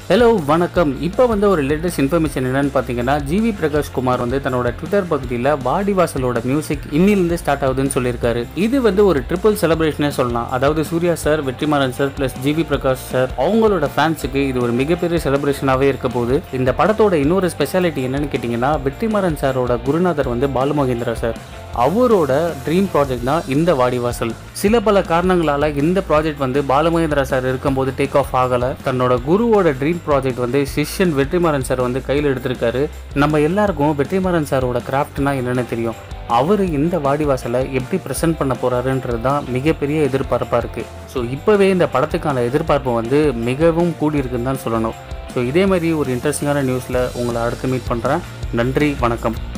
hello வணக்கம் இப்போ வந்து ஒரு லேட்டஸ்ட் இன்ஃபர்மேஷன் என்னன்னு பார்த்தீங்கன்னா ஜிவி பிரகாஷ் குமார் வந்து தன்னோட ட்விட்டர் பகுதியில் வாடிவாசலோட மியூசிக் இன்னிலிருந்து ஸ்டார்ட் ஆகுதுன்னு சொல்லியிருக்காரு இது வந்து ஒரு ட்ரிபிள் செலிப்ரேஷனே சொல்லலாம் அதாவது Suriya sir Vetrimaaran sir plus GV Prakash sir அவங்களோட ஃபேன்ஸுக்கு இது ஒரு மிகப்பெரிய செலிப்ரேஷனாகவே இருக்க போகுது இந்த படத்தோட இன்னொரு ஸ்பெஷாலிட்டி என்னன்னு கேட்டிங்கன்னா வெற்றிமாறன் சாரோட குருநாதர் வந்து பாலுமகேந்திரா சார் அவரோட ட்ரீம் ப்ராஜெக்ட் தான் இந்த வாடிவாசல் சில பல காரணங்களால இந்த ப்ராஜெக்ட் வந்து பாலமகேந்திரா சார் இருக்கும்போது டேக் ஆஃப் ஆகலை தன்னோட குருவோட ட்ரீம் ப்ராஜெக்ட் வந்து சிஷ்யன் வெற்றிமாறன் சார் வந்து கையில் எடுத்திருக்காரு நம்ம எல்லாருக்கும் வெற்றிமாறன் சாரோட கிராஃப்ட்னா என்னென்னு தெரியும் அவர் இந்த வாடிவாசலை எப்படி ப்ரெசென்ட் பண்ண போகிறாருன்றது தான் மிகப்பெரிய எதிர்பார்ப்பாக இருக்குது ஸோ இப்போவே இந்த படத்துக்கான எதிர்பார்ப்பு வந்து மிகவும் கூடியிருக்குன்னு தான் சொல்லணும் ஸோ இதே மாதிரி ஒரு இன்ட்ரெஸ்டிங்கான நியூஸில் உங்களை அடுத்து மீட் பண்ணுறேன் நன்றி வணக்கம்